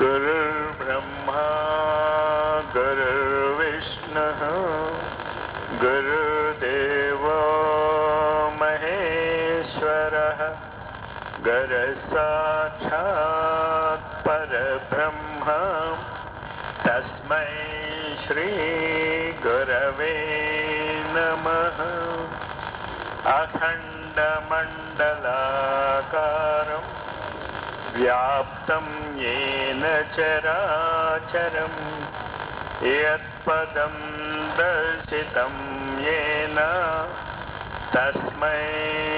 गुरुर्ब्रह्मा गुरुर्विष्णुः गुरुदेवो महेश्वरः गुरुसाक्षात् परब्रह्म तस्मै श्रीगुरवे नमः अखण्डमण्डलाकारम् व्याप्तं येन चराचरं यत्पदं दर्शितं येन तस्मै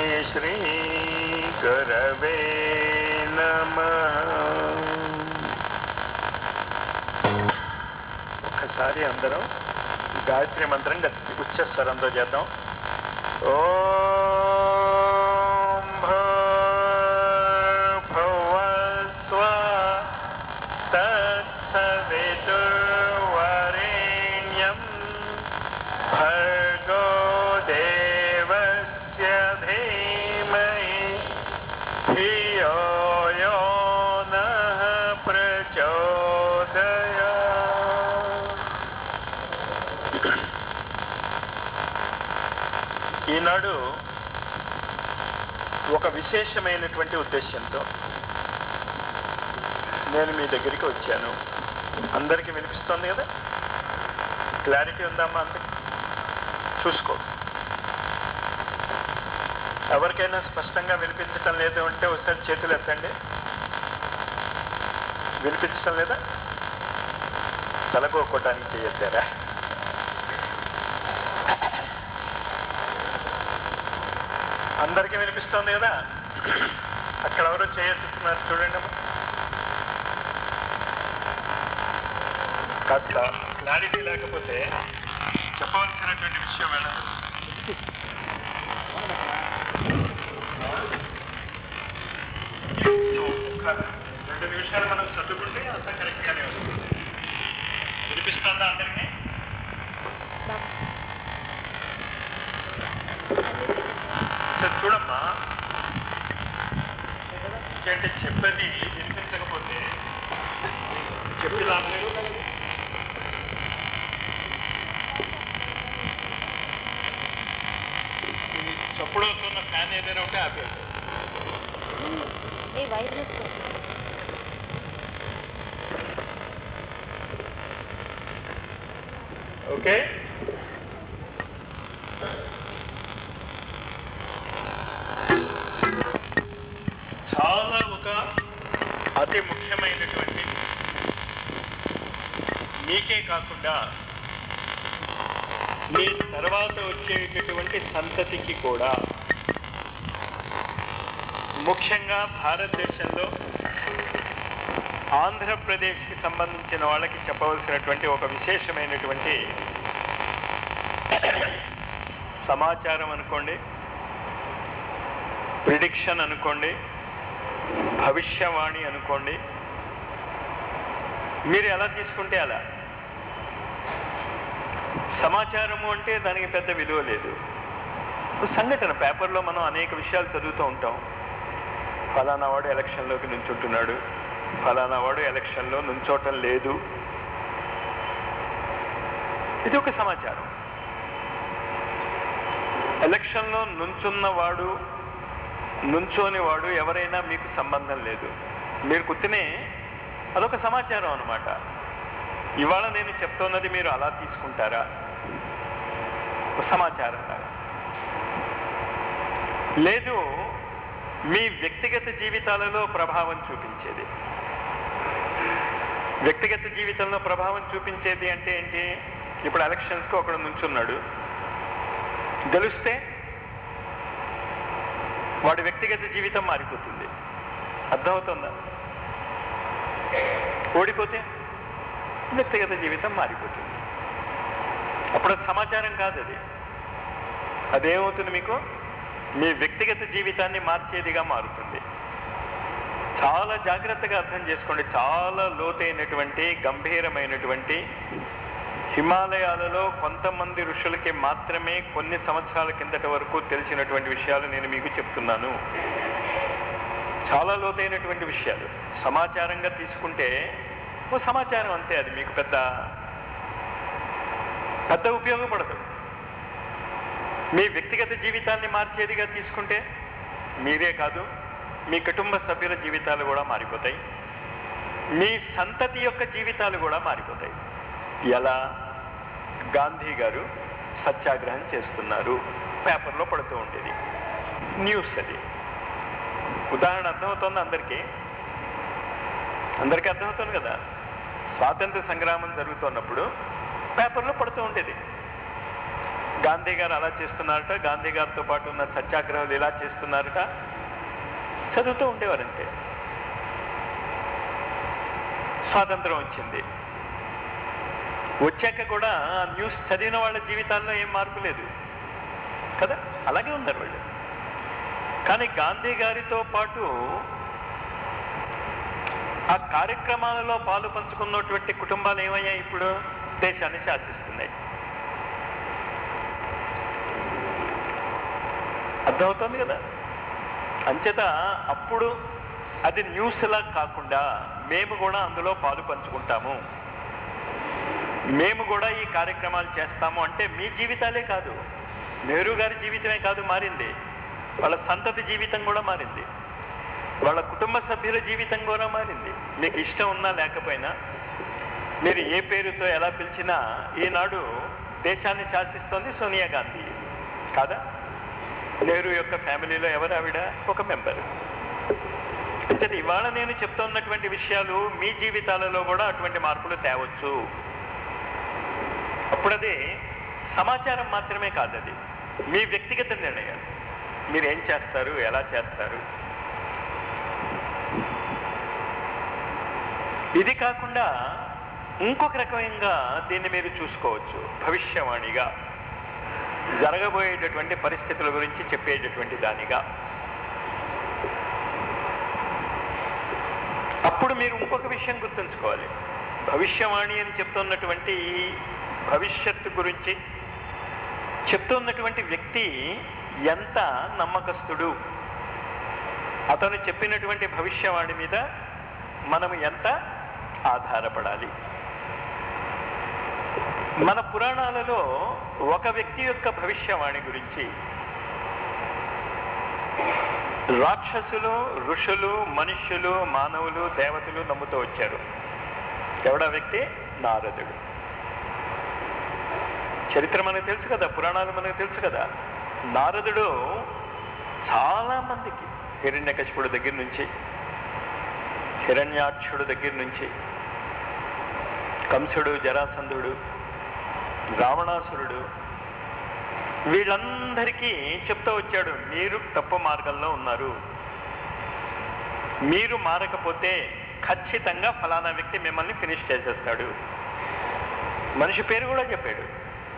श्रीगुरवे नमः ఒక్కసారి అందరం గాయత్రి మంత్రం గట్టి ఉచ్చ స్వరంతో చేద్దాం ఓం భూర్భువస్వ తత్సవితుర్వరేణ్యం భర్గో దేవస్య ధీమహి ధియో యో నః ప్రచోదయాత్. ఈనాడు ఒక విశేషమైనటువంటి ఉద్దేశంతో నేను మీ దగ్గరికి వచ్చాను అందరికీ వినిపిస్తోంది కదా క్లారిటీ ఉందమ్మా అంత చూసుకో ఎవరికైనా స్పష్టంగా వినిపించటం లేదు అంటే ఒకసారి చేతులు ఎత్తండి వినిపించటం లేదా తలకోకోటానికి చేయొద్దారా అందరికీ వినిపిస్తోంది కదా అక్కడ ఎవరో చేయొచ్చుతున్నారు చూడండి అమ్మా. కాస్త క్లారిటీ లేకపోతే చెప్పవలసినటువంటి విషయం వెళ్ళదు సో ఒక్క రెండు నిమిషాలు మనం సర్దుకుంటే అంతా కరెక్ట్గానే వస్తుంది వినిపిస్తుందా అందరికీ సరే చూడమ్మా అంటే చెప్పని వినిపించకపోతే చెప్పి లాభం లేదు చప్పుడు అవుతున్న ఫ్యాన్ ఏదైనా ఉంటే ఆపేయండి ఏ వైర్లెస్ ఓకే చాలా ఒక అతి ముఖ్యమైనటువంటి మీకే కాకుండా మీ తర్వాత వచ్చేటటువంటి సంతతికి కూడా ముఖ్యంగా భారతదేశంలో ఆంధ్రప్రదేశ్కి సంబంధించిన వాళ్ళకి చెప్పవలసినటువంటి ఒక విశేషమైనటువంటి సమాచారం అనుకోండి ప్రిడిక్షన్ అనుకోండి భవిష్యవాణి అనుకోండి మీరు ఎలా తీసుకుంటే అలా సమాచారము అంటే దానికి పెద్ద విలువ లేదు ఒక సంఘటన పేపర్లో మనం అనేక విషయాలు చదువుతూ ఉంటాం ఫలానా వాడు ఎలక్షన్లోకి నుంచుంటున్నాడు ఫలానా వాడు ఎలక్షన్లో నుంచోటం లేదు ఇది ఒక సమాచారం ఎలక్షన్లో నుంచున్నవాడు నుంచోని వాడు ఎవరైనా మీకు సంబంధం లేదు మీరు కుత్తినే అదొక సమాచారం అన్నమాట ఇవాళ నేను చెప్తున్నది మీరు అలా తీసుకుంటారా ఒక సమాచారం లాగా లేదు మీ వ్యక్తిగత జీవితాలలో ప్రభావం చూపించేది వ్యక్తిగత జీవితంలో ప్రభావం చూపించేది అంటే ఏంటి ఇప్పుడు ఎలక్షన్స్కి ఒకడు నుంచున్నాడు గెలిస్తే వాడి వ్యక్తిగత జీవితం మారిపోతుంది అర్థమవుతుందా ఓడిపోతే వ్యక్తిగత జీవితం మారిపోతుంది అప్పుడు అది సమాచారం కాదు అది అదేమవుతుంది మీకు మీ వ్యక్తిగత జీవితాన్ని మార్చేదిగా మారుతుంది చాలా జాగ్రత్తగా అర్థం చేసుకోండి చాలా లోతైనటువంటి గంభీరమైనటువంటి హిమాలయాలలో కొంతమంది ఋషులకి మాత్రమే కొన్ని సంవత్సరాల కిందట వరకు తెలిసినటువంటి విషయాలు నేను మీకు చెప్తున్నాను చాలా లోతైనటువంటి విషయాలు సమాచారంగా తీసుకుంటే ఓ సమాచారం అంతే అది మీకు పెద్ద పెద్ద ఉపయోగపడదు మీ వ్యక్తిగత జీవితాన్ని మార్చేదిగా తీసుకుంటే మీరే కాదు మీ కుటుంబ సభ్యుల జీవితాలు కూడా మారిపోతాయి మీ సంతతి యొక్క జీవితాలు కూడా మారిపోతాయి ఎలా గాంధీ గారు సత్యాగ్రహం చేస్తున్నారు పేపర్లో పడుతూ ఉండేది న్యూస్ అది ఉదాహరణ అర్థమవుతుంది అందరికీ అందరికీ అర్థమవుతుంది కదా స్వాతంత్ర సంగ్రామం జరుగుతున్నప్పుడు పేపర్లో పడుతూ ఉండేది గాంధీ గారు అలా చేస్తున్నారట గాంధీ గారితో పాటు ఉన్న సత్యాగ్రహాలు ఇలా చేస్తున్నారట చదువుతూ ఉండేవారంతే స్వాతంత్రం వచ్చింది వచ్చాక కూడా ఆ న్యూస్ చదివిన వాళ్ళ జీవితాల్లో ఏం మార్పు లేదు కదా అలాగే ఉన్నారు వాళ్ళు కానీ గాంధీ గారితో పాటు ఆ కార్యక్రమాలలో పాలు పంచుకున్నటువంటి కుటుంబాలు ఏమయ్యాయి ఇప్పుడు దేశాన్ని శాసిస్తున్నాయి అర్థమవుతుంది కదా అంచేత అప్పుడు అది న్యూస్ లా కాకుండా మేము కూడా అందులో పాలు పంచుకుంటాము మేము కూడా ఈ కార్యక్రమాలు చేస్తాము అంటే మీ జీవితాలే కాదు నెహ్రూ గారి జీవితమే కాదు మారింది వాళ్ళ సంతతి జీవితం కూడా మారింది వాళ్ళ కుటుంబ సభ్యుల జీవితం కూడా మారింది మీకు ఇష్టం ఉన్నా లేకపోయినా మీరు ఏ పేరుతో ఎలా పిలిచినా ఈనాడు దేశాన్ని శాసిస్తోంది సోనియా గాంధీ కాదా నెహ్రూ యొక్క ఫ్యామిలీలో ఎవరు ఆవిడ ఒక మెంబర్ అంటే ఇవాళ నేను చెప్తున్నటువంటి విషయాలు మీ జీవితాలలో కూడా అటువంటి మార్పులు తేవచ్చు అప్పుడది సమాచారం మాత్రమే కాదు అది మీ వ్యక్తిగత నిర్ణయాలు మీరు ఏం చేస్తారు ఎలా చేస్తారు ఇది కాకుండా ఇంకొక రకమైన దీన్ని మీరు చూసుకోవచ్చు భవిష్యవాణిగా జరగబోయేటటువంటి పరిస్థితుల గురించి చెప్పేటటువంటి దానిగా అప్పుడు మీరు ఇంకొక విషయం గుర్తుంచుకోవాలి భవిష్యవాణి అని చెప్తున్నటువంటి ఈ భవిష్యత్తు గురించి చెప్తున్నటువంటి వ్యక్తి ఎంత నమ్మకస్తుడు అతను చెప్పినటువంటి భవిష్యవాణి మీద మనం ఎంత ఆధారపడాలి మన పురాణాలలో ఒక వ్యక్తి యొక్క భవిష్యవాణి గురించి రాక్షసులు ఋషులు మనుష్యులు మానవులు దేవతలు నమ్ముతూ వచ్చారు ఎవడా వ్యక్తి నారదుడు చరిత్ర మనకు తెలుసు కదా పురాణాలు మనకు తెలుసు కదా నారదుడు చాలా మందికి హిరణ్యకశిపుడు దగ్గర నుంచి హిరణ్యాక్షుడు దగ్గర నుంచి కంసుడు జరాసంధుడు రావణాసురుడు వీళ్ళందరికీ చెప్తూ వచ్చాడు మీరు తప్పు మార్గంలో ఉన్నారు మీరు మారకపోతే ఖచ్చితంగా ఫలానా వ్యక్తి మిమ్మల్ని ఫినిష్ చేసేస్తాడు మనిషి పేరు కూడా చెప్పాడు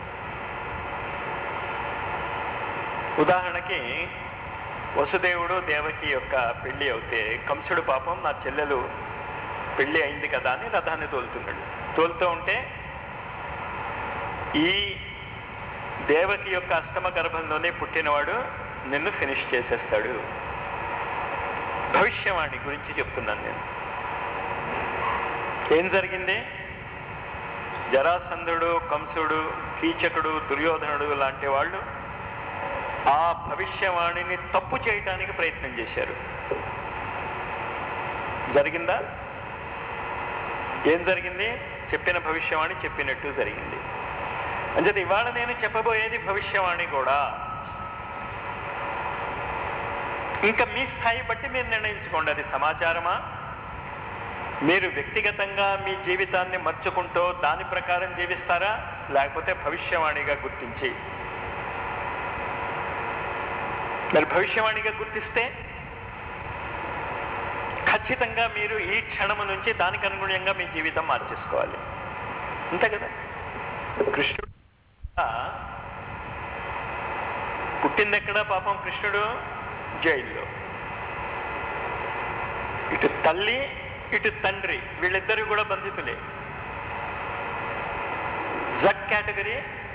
ఉదాహరణకి వసుదేవుడు దేవకి యొక్క పెళ్లి అవుతే కంసుడు పాపం నా చెల్లెలు పెళ్లి అయింది కదా అని రథాన్ని తోలుతున్నాడు తోలుతూ ఉంటే ఈ దేవకి యొక్క అష్టమ గర్భంలోనే పుట్టినవాడు నిన్ను ఫినిష్ చేసేస్తాడు భవిష్యవాణి గురించి చెప్తున్నాను నేను ఏం జరిగింది జరాసంధుడు కంసుడు కీచకుడు దుర్యోధనుడు లాంటి వాళ్ళు ఆ భవిష్యవాణిని తప్పు చేయటానికి ప్రయత్నం చేశారు జరిగిందా ఏం జరిగింది చెప్పిన భవిష్యవాణి చెప్పినట్టు జరిగింది అంచేత ఇవాళ నేను చెప్పబోయేది భవిష్యవాణి కూడా ఇంకా మీ స్థాయి బట్టి మీరు నిర్ణయించుకోండి అది సమాచారమా మీరు వ్యక్తిగతంగా మీ జీవితాన్ని మర్చుకుంటూ దాని ప్రకారం జీవిస్తారా లేకపోతే భవిష్యవాణిగా గుర్తించి మరి భవిష్యవాణిగా గుర్తిస్తే ఖచ్చితంగా మీరు ఈ క్షణము నుంచి దానికి అనుగుణంగా మీ జీవితం మార్చేసుకోవాలి అంతే కదా కృష్ణుడు పుట్టింది ఎక్కడ పాపం కృష్ణుడు జైల్లో ఇటు తల్లి ఇటు తండ్రి వీళ్ళిద్దరు కూడా బంధితులే జగ్ కేటగిరీ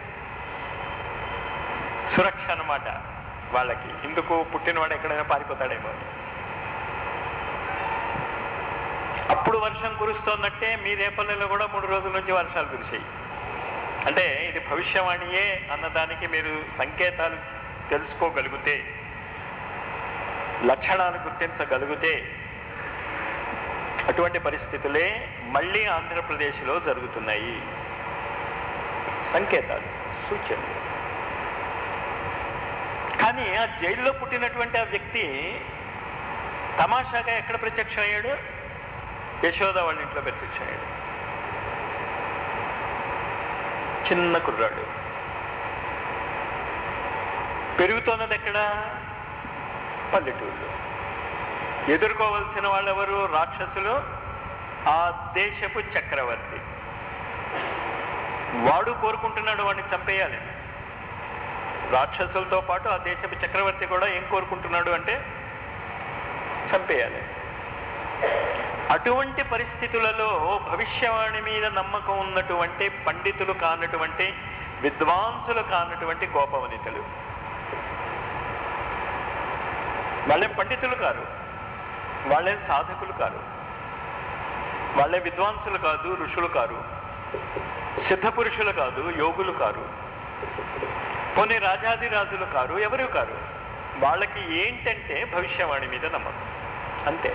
సురక్ష అన్నమాట వాళ్ళకి ఇందుకు పుట్టినవాడు ఎక్కడైనా పారిపోతాడేమో అని అప్పుడు వర్షం కురుస్తోన్నట్టే మీ రేపల్లెలో కూడా మూడు రోజుల నుంచి వర్షాలు కురిసాయి అంటే ఇది భవిష్యవాణియే అన్నదానికి మీరు సంకేతాలు తెలుసుకోగలిగితే లక్షణాలు గుర్తించగలిగితే అటువంటి పరిస్థితులే మళ్ళీ ఆంధ్రప్రదేశ్లో జరుగుతున్నాయి సంకేతాలు సూచనలు కానీ ఆ జైల్లో పుట్టినటువంటి ఆ వ్యక్తి తమాషాగా ఎక్కడ ప్రత్యక్షం అయ్యాడు యశోద వాళ్ళ ఇంట్లో ప్రత్యక్షం అయ్యాడు చిన్న కుర్రాడు పెరుగుతున్నది ఎక్కడ పల్లెటూళ్ళు ఎదుర్కోవలసిన వాళ్ళెవరు రాక్షసులు ఆ దేశపు చక్రవర్తి వాడు కోరుకుంటున్నాడు వాడిని చంపేయాలి రాక్షసులతో పాటు ఆ దేశపు చక్రవర్తి కూడా ఏం కోరుకుంటున్నాడు అంటే చంపేయాలి అటువంటి పరిస్థితులలో భవిష్యవాణి మీద నమ్మకం ఉన్నటువంటి పండితులు కానటువంటి విద్వాంసులు కానటువంటి గోపవనితలు వాళ్ళేం పండితులు కారు వాళ్ళేం సాధకులు కారు వాళ్ళే విద్వాంసులు కాదు ఋషులు కారు సిద్ధ పురుషులు కాదు యోగులు కారు కొన్ని రాజాదిరాజులు కారు ఎవరు కారు వాళ్ళకి ఏంటంటే భవిష్యవాణి మీద నమ్మకం అంతే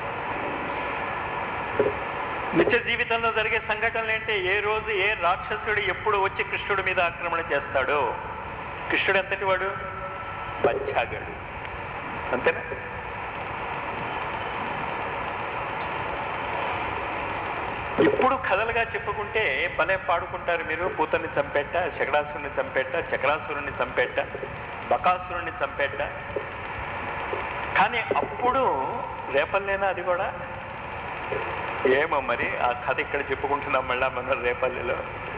నిత్య జీవితంలో జరిగే సంఘటనలు ఏంటి ఏ రోజు ఏ రాక్షసుడు ఎప్పుడు వచ్చి కృష్ణుడి మీద ఆక్రమణ చేస్తాడో కృష్ణుడు ఎంతటి వాడు బచ్చాగాడు అంతేనా ఇప్పుడు కథలుగా చెప్పుకుంటే భలే పాడుకుంటారు మీరు పూతని చంపేట శకడాసురుని చంపేట చక్రాసురుని చంపేట బకాసురుని చంపేట కానీ అప్పుడు రేపల్లేనా అది కూడా ఏమో మరి ఆ కథ ఇక్కడ చెప్పుకుంటున్నాం మళ్ళా మనం రేపల్లిలో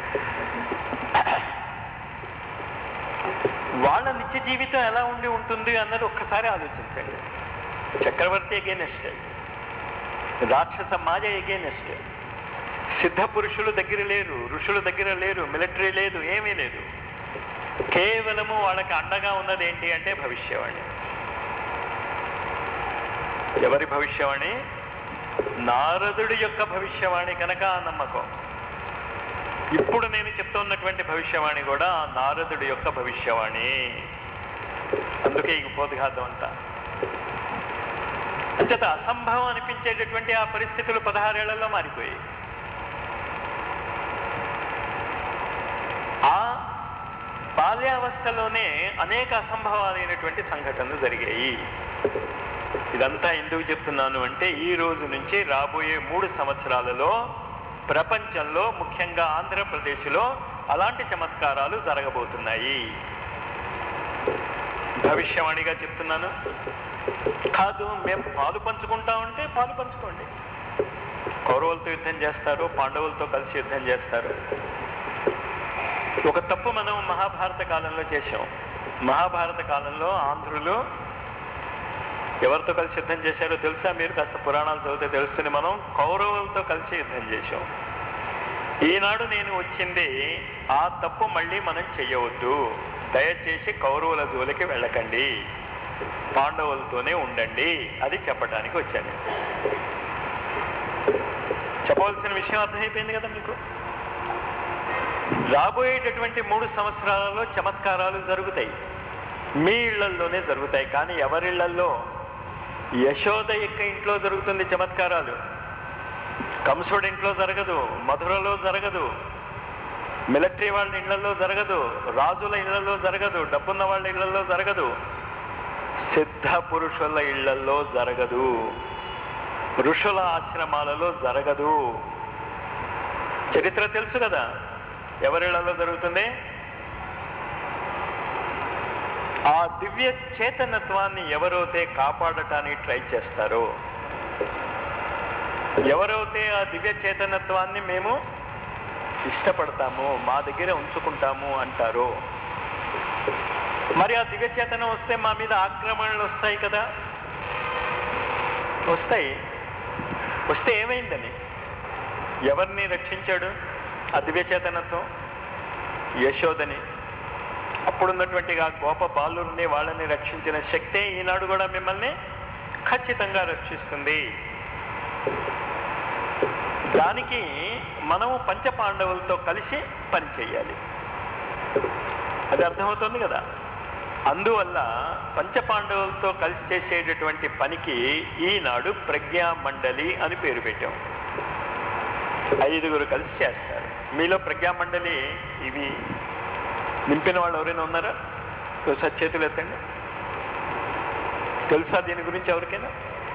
వాళ్ళ నిత్య జీవితం ఎలా ఉండి ఉంటుంది అన్నది ఒక్కసారి ఆలోచించండి చక్రవర్తి ఎగేనెస్ట్ రాక్షస మాయ ఎగేనెస్ట్ సిద్ధ పురుషులు దగ్గర లేరు ఋషుల దగ్గర లేరు మిలిటరీ లేదు ఏమీ లేదు కేవలము వాళ్ళకి అండగా ఉన్నది ఏంటి అంటే భవిష్యవాణి ఎవరి భవిష్యవాణి నారదుడి యొక్క భవిష్యవాణి కనుక ఆ నమ్మకం ఇప్పుడు నేను చెప్తున్నటువంటి భవిష్యవాణి కూడా ఆ నారదుడి యొక్క భవిష్యవాణి అందుకే ఈ ఉపోద్ఘాతం అంతా అంచేత అసంభవం అనిపించేటటువంటి ఆ పరిస్థితులు పదహారేళ్లలో మారిపోయాయి ఆ బాల్యావస్థలోనే అనేక అసంభవాలైనటువంటి సంఘటనలు జరిగాయి ఇదంతా ఎందుకు చెప్తున్నాను అంటే ఈ రోజు నుంచి రాబోయే మూడు సంవత్సరాలలో ప్రపంచంలో ముఖ్యంగా ఆంధ్రప్రదేశ్లో అలాంటి చమత్కారాలు జరగబోతున్నాయి భవిష్యవాణిగా చెప్తున్నాను కాదు మేము పాలు పంచుకుంటా ఉంటే పాలు పంచుకోండి కౌరవులతో యుద్ధం చేస్తారు పాండవులతో కలిసి యుద్ధం చేస్తారు ఒక తప్పు మనం మహాభారత కాలంలో చేశాం మహాభారత కాలంలో ఆంధ్రులు ఎవరితో కలిసి యుద్ధం చేశారో తెలుసా మీరు కాస్త పురాణాలు చదివితే తెలుస్తుంది మనం కౌరవులతో కలిసి యుద్ధం చేశాం ఈనాడు నేను వచ్చింది ఆ తప్పు మళ్ళీ మనం చెయ్యవద్దు దయచేసి కౌరవుల జోలికి వెళ్ళకండి పాండవులతోనే ఉండండి అది చెప్పడానికి వచ్చాను చెప్పవలసిన విషయం అర్థమైపోయింది కదా మీకు రాబోయేటటువంటి మూడు సంవత్సరాలలో చమత్కారాలు జరుగుతాయి మీ ఇళ్లల్లోనే జరుగుతాయి కానీ ఎవరిళ్లల్లో యశోద యొక్క ఇంట్లో జరుగుతుంది చమత్కారాలు కంసుడి ఇంట్లో జరగదు మధురలో జరగదు మిలిటరీ వాళ్ళ ఇళ్లలో జరగదు రాజుల ఇళ్లలో జరగదు డబ్బున్న వాళ్ళ ఇళ్లలో జరగదు సిద్ధ పురుషుల ఇళ్లలో జరగదు ఋషుల ఆశ్రమాలలో జరగదు చరిత్ర తెలుసు కదా ఎవరిళ్లలో జరుగుతుంది ఆ దివ్య చేతనత్వాన్ని ఎవరైతే కాపాడటానికి ట్రై చేస్తారో ఎవరైతే ఆ దివ్య చేతనత్వాన్ని మేము ఇష్టపడతాము మా దగ్గర ఉంచుకుంటాము అంటారో మరి ఆ దివ్య చేతనం వస్తే మా మీద ఆక్రమణలు వస్తాయి కదా వస్తాయి వస్తే ఏమైందని ఎవరిని రక్షించాడు ఆ దివ్య చేతనత్వం యశోదని అప్పుడున్నటువంటి ఆ గోప బాలుల్ని వాళ్ళని రక్షించిన శక్తే ఈనాడు కూడా మిమ్మల్ని ఖచ్చితంగా రక్షిస్తుంది దానికి మనము పంచపాండవులతో కలిసి పని చేయాలి అది అర్థమవుతుంది కదా అందువల్ల పంచపాండవులతో కలిసి చేసేటటువంటి పనికి ఈనాడు ప్రజ్ఞా మండలి అని పేరు పెట్టాం ఐదుగురు కలిసి చేస్తారు మీలో ప్రజ్ఞా మండలి ఇవి నింపిన వాళ్ళు ఎవరైనా ఉన్నారా ఒకసారి చేతులు ఎత్తండి తెలుసా దీని గురించి ఎవరికైనా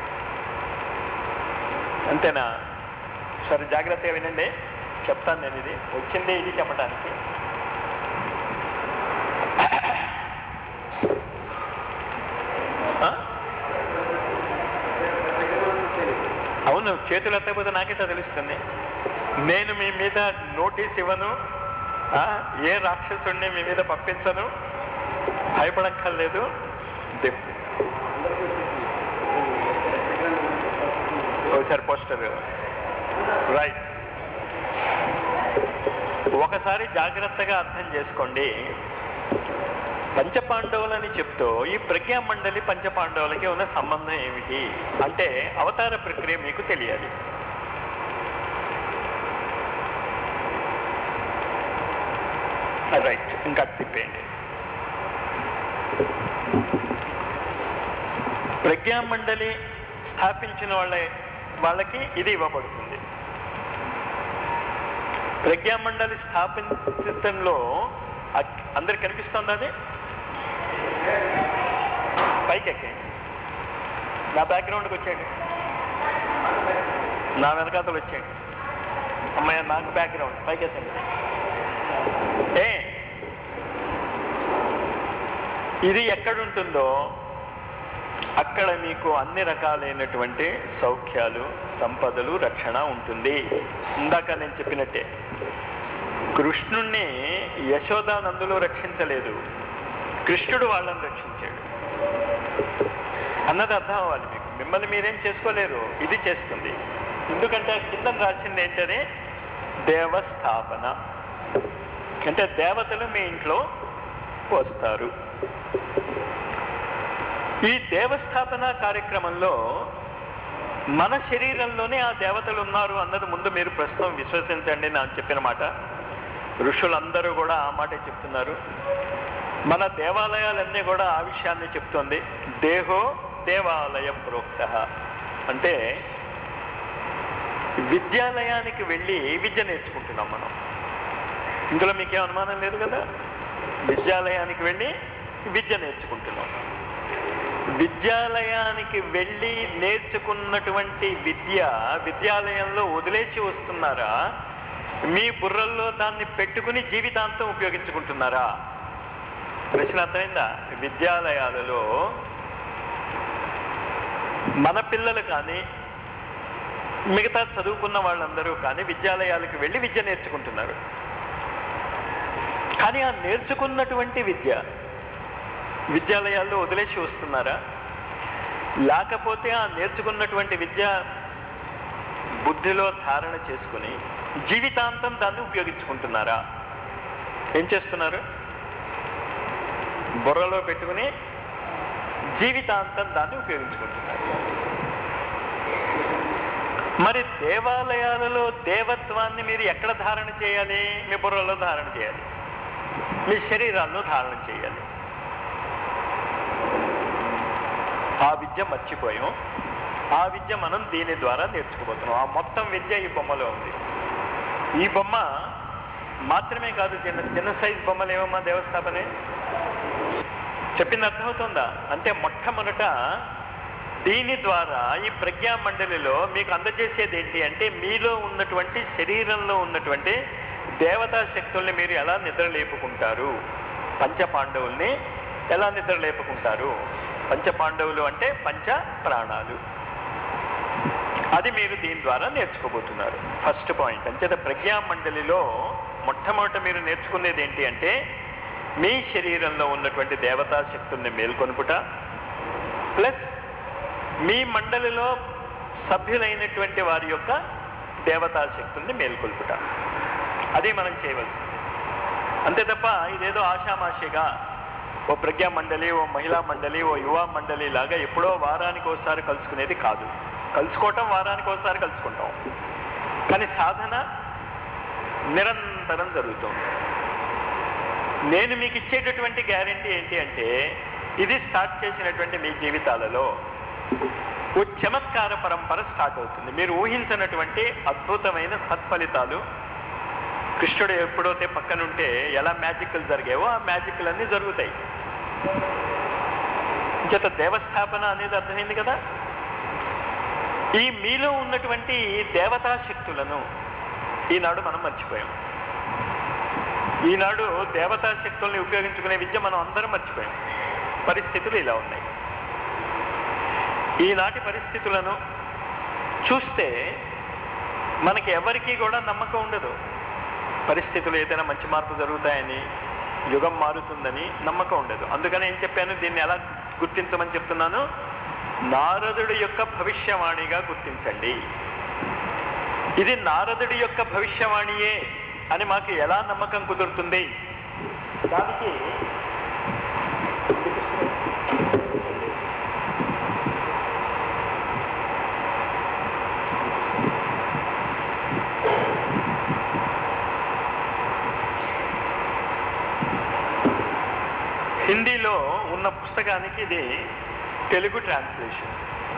అంతేనా సరే జాగ్రత్తగా వినండి చెప్తాను నేను ఇది వచ్చింది ఇది చెప్పడానికి ఆ? అవును చేతులు ఎత్తకపోతే నాకైతే తెలుస్తుంది నేను మీ మీద నోటీస్ ఇవ్వను ఆ? ఏ రాక్షసుడిని మీ మీద పంపించను భయపడక్కర్లేదు దిప్ ఒకసారి పోస్టర్ రైట్ ఒకసారి జాగ్రత్తగా అర్థం చేసుకోండి పంచపాండవులని చెప్తూ ఈ ప్రజ్ఞా మండలి పంచపాండవులకి ఉన్న సంబంధం ఏమిటి అంటే అవతార ప్రక్రియ మీకు తెలియాలి రైట్ ఇంకా తిప్పేయండి ప్రజ్ఞా మండలి స్థాపించిన వాళ్ళ వాళ్ళకి ఇది ఇవ్వబడుతుంది ప్రజ్ఞా మండలి స్థాపించడంలో అక్- అందరికి కనిపిస్తుంది అది పైకి ఎక్కండి నా బ్యాక్గ్రౌండ్కి వచ్చేయండి నా వెనకాతలు వచ్చేయండి అమ్మాయి నాకు బ్యాక్గ్రౌండ్ పైకి ఎత్తండి ఏ ఇది ఎక్కడుంటుందో అక్కడ మీకు అన్ని రకాలైనటువంటి సౌఖ్యాలు సంపదలు రక్షణ ఉంటుంది ఇందాక నేను చెప్పినట్టే కృష్ణుణ్ణి యశోదానందులు రక్షించలేదు కృష్ణుడు వాళ్ళని రక్షించాడు అన్నది అర్థం అవ్వాలి మీకు మిమ్మల్ని మీరేం చేసుకోలేరు ఇది చేస్తుంది ఎందుకంటే కింద రాసింది ఏంటని దేవస్థాపన అంటే దేవతలు మీ ఇంట్లో వస్తారు ఈ దేవస్థాపన కార్యక్రమంలో మన శరీరంలోనే ఆ దేవతలు ఉన్నారు అన్నది ముందు మీరు ప్రస్తుతం విశ్వసించండి నేను చెప్పిన మాట ఋషులందరూ కూడా ఆ మాటే చెప్తున్నారు మన దేవాలయాలన్నీ కూడా ఆ విషయాన్ని చెప్తుంది దేహో దేవాలయ ప్రోక్త అంటే విద్యాలయానికి వెళ్ళి విద్య నేర్చుకుంటున్నాం మనం ఇందులో మీకేం అనుమానం లేదు కదా విద్యాలయానికి వెళ్ళి విద్య నేర్చుకుంటున్నాం విద్యాలయానికి వెళ్ళి నేర్చుకున్నటువంటి విద్య విద్యాలయంలో వదిలేసి వస్తున్నారా మీ బుర్రల్లో దాన్ని పెట్టుకుని జీవితాంతం ఉపయోగించుకుంటున్నారా ప్రశ్న అర్థమైందా విద్యాలయాలలో మన పిల్లలు కానీ మిగతా చదువుకున్న వాళ్ళందరూ కానీ విద్యాలయాలకు వెళ్ళి విద్య నేర్చుకుంటున్నారు కానీ ఆ నేర్చుకున్నటువంటి విద్య విద్యాలయాల్లో వదిలేసి వస్తున్నారా లేకపోతే ఆ నేర్చుకున్నటువంటి విద్య బుద్ధిలో ధారణ చేసుకుని జీవితాంతం దాన్ని ఉపయోగించుకుంటున్నారా ఏం చేస్తున్నారు బుర్రలో పెట్టుకుని జీవితాంతం దాన్ని ఉపయోగించుకుంటున్నారు మరి దేవాలయాలలో దేవత్వాన్ని మీరు ఎక్కడ ధారణ చేయాలి మీ బుర్రలో ధారణ చేయాలి మీ శరీరాల్లో ధారణ చేయాలి ఆ విద్య మర్చిపోయాం ఆ విద్య మనం దీని ద్వారా నేర్చుకోబోతున్నాం ఆ మొత్తం విద్య ఈ బొమ్మలో ఉంది ఈ బొమ్మ మాత్రమే కాదు చిన్న చిన్న సైజ్ బొమ్మలు ఏమమ్మా దేవస్థాపనే చెప్పింది అర్థమవుతుందా అంటే మొట్టమొదట దీని ద్వారా ఈ ప్రజ్ఞా మండలిలో మీకు అందజేసేది ఏంటి అంటే మీలో ఉన్నటువంటి శరీరంలో ఉన్నటువంటి దేవతా శక్తుల్ని మీరు ఎలా నిద్రలేపుకుంటారు పంచ పాండవుల్ని ఎలా నిద్రలేపుకుంటారు పంచ పాండవులు అంటే పంచ ప్రాణాలు అది మీరు దీని ద్వారా నేర్చుకోబోతున్నారు ఫస్ట్ పాయింట్ అంచేత ప్రజ్ఞా మండలిలో మొట్టమొదట మీరు నేర్చుకునేది ఏంటి అంటే మీ శరీరంలో ఉన్నటువంటి దేవతా శక్తుల్ని మేల్కొనుపుట ప్లస్ మీ మండలిలో సభ్యులైనటువంటి వారి యొక్క దేవతా శక్తుల్ని మేల్కొల్పుట అది మనం చేయవలసింది అంతే తప్ప ఇదేదో ఆషామాషిగా ఓ ప్రజ్ఞా మండలి ఓ మహిళా మండలి ఓ యువ మండలి లాగా ఎప్పుడో వారానికి ఒకసారి కలుసుకునేది కాదు కలుసుకోవటం వారానికి ఒకసారి కలుసుకుంటాం కానీ సాధన నిరంతరం జరుగుతుంది నేను మీకు ఇచ్చేటటువంటి గ్యారంటీ ఏంటి అంటే ఇది స్టార్ట్ చేసినటువంటి మీ జీవితాలలో ఓ చమత్కార పరంపర స్టార్ట్ అవుతుంది మీరు ఊహించినటువంటి అద్భుతమైన సత్ఫలితాలు కృష్ణుడు ఎప్పుడైతే పక్కనుంటే ఎలా మ్యాజిక్లు జరిగావో ఆ మ్యాజిక్లు అన్నీ జరుగుతాయి చేత దేవస్థాపన అనేది అర్థమైంది కదా ఈ మీలో ఉన్నటువంటి దేవతా శక్తులను ఈనాడు మనం మర్చిపోయాం ఈనాడు దేవతా శక్తుల్ని ఉపయోగించుకునే విద్య మనం అందరం మర్చిపోయాం పరిస్థితులు ఇలా ఉన్నాయి ఈనాటి పరిస్థితులను చూస్తే మనకి ఎవరికీ కూడా నమ్మకం ఉండదు పరిస్థితులు ఏదైనా మంచి మార్పు జరుగుతాయని యుగం మారుతుందని నమ్మకం ఉండదు అందుకని ఏం చెప్పాను దీన్ని ఎలా గుర్తించమని చెప్తున్నాను నారదుడి యొక్క భవిష్యవాణిగా గుర్తించండి ఇది నారదుడి యొక్క భవిష్యవాణియే అని మాకు ఎలా నమ్మకం కుదురుతుంది దానికి హిందీలో ఉన్న పుస్తకానికి ఇది తెలుగు ట్రాన్స్లేషన్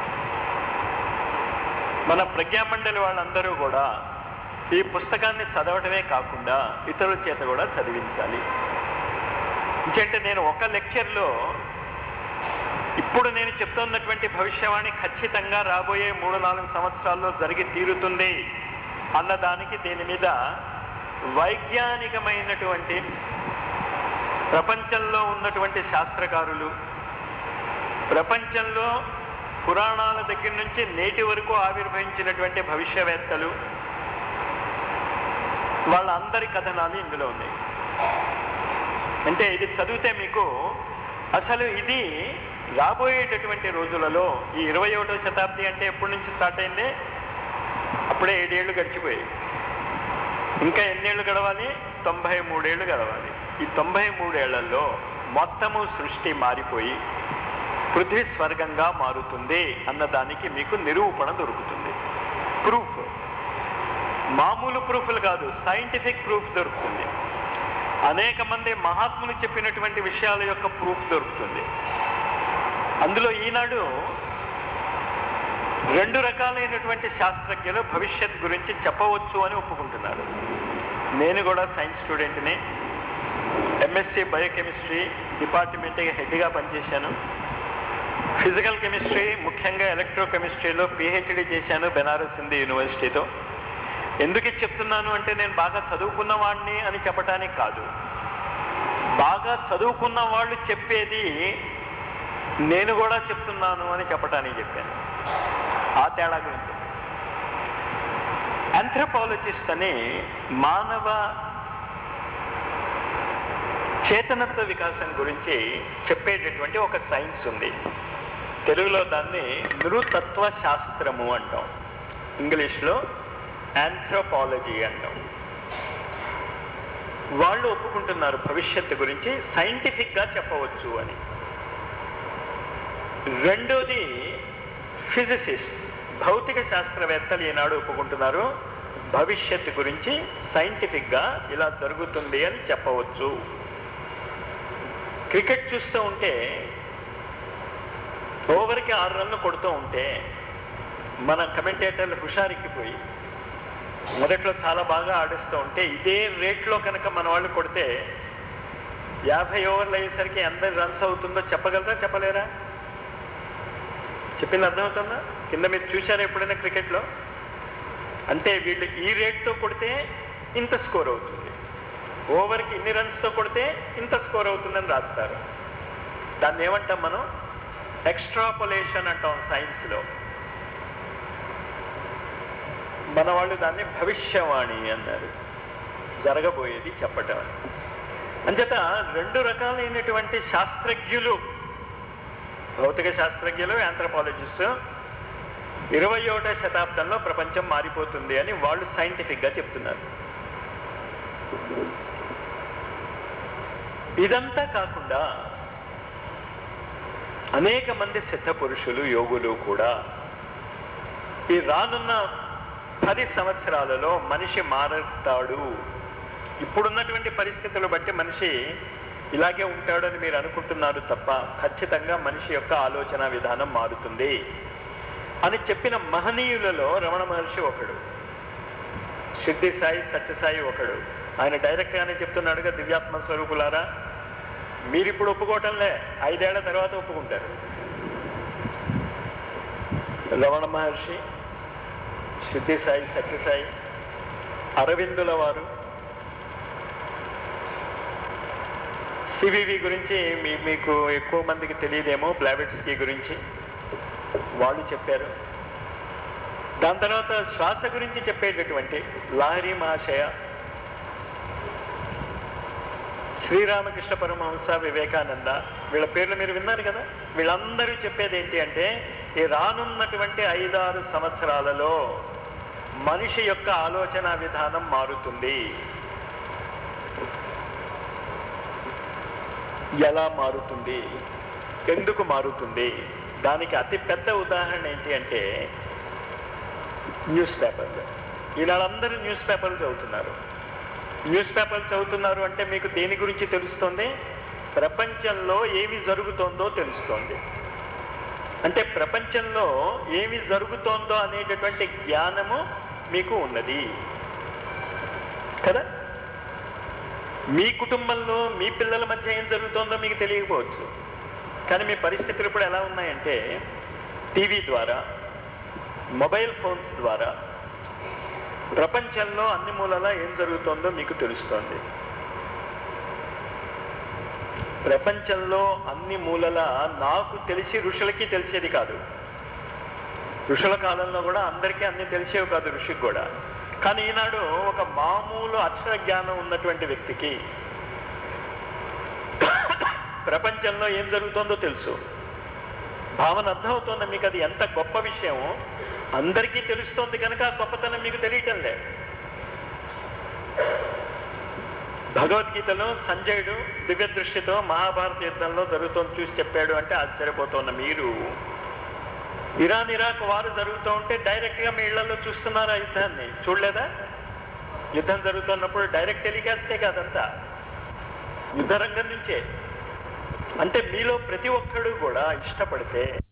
మన ప్రజ్ఞామండలి వాళ్ళందరూ కూడా ఈ పుస్తకాన్ని చదవటమే కాకుండా ఇతరుల చేత కూడా చదివించాలి ఎందుకంటే నేను ఒక లెక్చర్లో ఇప్పుడు నేను చెప్తున్నటువంటి భవిష్యవాణి ఖచ్చితంగా రాబోయే మూడు నాలుగు సంవత్సరాల్లో జరిగి తీరుతుంది అన్నదానికి దీని మీద వైజ్ఞానికమైనటువంటి ప్రపంచంలో ఉన్నటువంటి శాస్త్రకారులు ప్రపంచంలో పురాణాల దగ్గర నుంచి నేటి వరకు ఆవిర్భవించినటువంటి భవిష్యవేత్తలు వాళ్ళందరి కథనాలు ఇందులో ఉన్నాయి అంటే ఇది చదివితే మీకు అసలు ఇది రాబోయేటటువంటి రోజులలో ఈ ఇరవై ఒకటో శతాబ్ది అంటే ఎప్పటి నుంచి స్టార్ట్ అయింది అప్పుడే ఏడేళ్ళు గడిచిపోయాయి ఇంకా ఎన్నేళ్ళు గడవాలి తొంభై మూడేళ్ళు గడవాలి ఈ తొంభై మూడేళ్లలో మొత్తము సృష్టి మారిపోయి పృథ్వీ స్వర్గంగా మారుతుంది అన్నదానికి మీకు నిరూపణ దొరుకుతుంది ప్రూఫ్ మామూలు ప్రూఫ్లు కాదు సైంటిఫిక్ ప్రూఫ్ దొరుకుతుంది అనేక మంది మహాత్ములు చెప్పినటువంటి విషయాల యొక్క ప్రూఫ్ దొరుకుతుంది అందులో ఈనాడు రెండు రకాలైనటువంటి శాస్త్రజ్ఞులు భవిష్యత్ గురించి చెప్పవచ్చు అని ఒప్పుకుంటున్నారు నేను కూడా సైన్స్ స్టూడెంట్ని ఎంఎస్సి బయోకెమిస్ట్రీ డిపార్ట్మెంట్కి హెడ్గా పనిచేశాను ఫిజికల్ కెమిస్ట్రీ ముఖ్యంగా ఎలక్ట్రోకెమిస్ట్రీలో పిహెచ్డి చేశాను బెనారస్ హిందీ యూనివర్సిటీతో ఎందుకు ఇది చెప్తున్నాను అంటే నేను బాగా చదువుకున్న వాడిని అని చెప్పడానికి కాదు బాగా చదువుకున్న వాళ్ళు చెప్పేది నేను కూడా చెప్తున్నాను అని చెప్పడానికి చెప్పాను ఆ తేడా గురించి ఆంథ్రపాలజిస్ట్ అని మానవ చేతనత్వ వికాసం గురించి చెప్పేటటువంటి ఒక సైన్స్ ఉంది తెలుగులో దాన్ని నృతత్వ శాస్త్రము అంటాం ఇంగ్లీష్లో ఆంథ్రోపాలజీ అంటాం వాళ్ళు ఒప్పుకుంటున్నారు భవిష్యత్తు గురించి సైంటిఫిక్గా చెప్పవచ్చు అని రెండోది ఫిజిసిస్ట్ భౌతిక శాస్త్రవేత్తలు ఈనాడు ఒప్పుకుంటున్నారు భవిష్యత్తు గురించి సైంటిఫిక్గా ఇలా జరుగుతుంది అని చెప్పవచ్చు క్రికెట్ చూస్తూ ఉంటే ఓవర్కి ఆరు రన్లు కొడుతూ ఉంటే మన కమెంటేటర్లు హుషారెక్కిపోయి మొదట్లో చాలా బాగా ఆడిస్తూ ఉంటే ఇదే రేట్లో కనుక మన వాళ్ళు కొడితే యాభై ఓవర్లు అయ్యేసరికి ఎనభై రన్స్ అవుతుందో చెప్పగలరా చెప్పలేరా చెప్పింది అర్థమవుతుందా కింద మీరు చూశారా ఎప్పుడైనా క్రికెట్లో అంటే వీళ్ళు ఈ రేట్తో కొడితే ఇంత స్కోర్ అవుతుంది ఓవర్కి ఇన్ని రన్స్తో కొడితే ఇంత స్కోర్ అవుతుందని రాస్తారు దాన్ని ఏమంటాం మనం ఎక్స్ట్రాపొలేషన్ అంటాం సైన్స్లో మన వాళ్ళు దాన్ని భవిష్యవాణి అన్నారు జరగబోయేది చెప్పటం అని అంచేత రెండు రకాలైనటువంటి శాస్త్రజ్ఞులు భౌతిక శాస్త్రజ్ఞులు ఆంథ్రపాలజిస్ట్ ఇరవై ఒకటో శతాబ్దంలో ప్రపంచం మారిపోతుంది అని వాళ్ళు సైంటిఫిక్గా చెప్తున్నారు ఇదంతా కాకుండా అనేక మంది సిద్ధ పురుషులు యోగులు కూడా ఈ రానున్న పది సంవత్సరాలలో మనిషి మారుతాడు ఇప్పుడున్నటువంటి పరిస్థితులు బట్టి మనిషి ఇలాగే ఉంటాడని మీరు అనుకుంటున్నారు తప్ప ఖచ్చితంగా మనిషి యొక్క ఆలోచన విధానం మారుతుంది అని చెప్పిన మహనీయులలో రమణ మహర్షి ఒకడు సిద్ధి సాయి సత్యసాయి ఒకడు ఆయన డైరెక్ట్గానే చెప్తున్నాడుగా దివ్యాత్మ స్వరూపులారా మీరు ఇప్పుడు ఒప్పుకోవటంలే ఐదేళ్ల తర్వాత ఒప్పుకుంటారు రమణ మహర్షి సిద్ధి సాయి సత్యసాయి అరవిందుల వారు సివివి గురించి మీ మీకు ఎక్కువ మందికి తెలియదేమో బ్లావెట్స్కి గురించి వాళ్ళు చెప్పారు దాని తర్వాత శ్వాస గురించి చెప్పేటటువంటి లాహరి మహాశయ శ్రీరామకృష్ణ పరమహంస వివేకానంద వీళ్ళ పేర్లు మీరు విన్నారు కదా వీళ్ళందరూ చెప్పేది ఏంటి అంటే ఈ రానున్నటువంటి ఐదారు సంవత్సరాలలో మనిషి యొక్క ఆలోచన విధానం మారుతుంది ఎలా మారుతుంది ఎందుకు మారుతుంది దానికి అతి పెద్ద ఉదాహరణ ఏంటి అంటే న్యూస్ పేపర్లు ఈనాళ్ళందరూ న్యూస్ పేపర్లు చదువుతున్నారు న్యూస్ పేపర్లు చదువుతున్నారు అంటే మీకు దేని గురించి తెలుస్తుంది ప్రపంచంలో ఏమి జరుగుతోందో తెలుస్తోంది అంటే ప్రపంచంలో ఏమి జరుగుతోందో అనేటటువంటి జ్ఞానము మీకు ఉన్నది కదా మీ కుటుంబంలో మీ పిల్లల మధ్య ఏం జరుగుతోందో మీకు తెలియకపోవచ్చు కానీ మీ పరిస్థితులు ఇప్పుడు ఎలా ఉన్నాయంటే టీవీ ద్వారా మొబైల్ ఫోన్స్ ద్వారా ప్రపంచంలో అన్ని మూలలా ఏం జరుగుతోందో మీకు తెలుస్తోంది ప్రపంచంలో అన్ని మూలల నాకు తెలిసి ఋషులకి తెలిసేది కాదు ఋషుల కాలంలో కూడా అందరికీ అన్ని తెలిసేవి కాదు ఋషికి కూడా కానీ ఈనాడు ఒక మామూలు అక్షర జ్ఞానం ఉన్నటువంటి వ్యక్తికి ప్రపంచంలో ఏం జరుగుతుందో తెలుసు భావన అర్థమవుతోంది మీకు అది ఎంత గొప్ప విషయం అందరికీ తెలుస్తోంది కనుక ఆ గొప్పతనం మీకు తెలియటం లేదు భగవద్గీతలో సంజయుడు దివ్య దృష్టితో మహాభారత యుద్ధంలో జరుగుతోంది చూసి చెప్పాడు అంటే ఆశ్చర్యపోతున్న మీరు ఇరాన్ ఇరాక్ వారు జరుగుతూ ఉంటే డైరెక్ట్గా మీ ఇళ్లలో చూస్తున్నారా యుద్ధాన్ని చూడలేదా యుద్ధం జరుగుతున్నప్పుడు డైరెక్ట్ టెలికాస్టే కాదంతా యుద్ధ రంగం నుంచే అంటే మీలో ప్రతి ఒక్కడు కూడా ఇష్టపడితే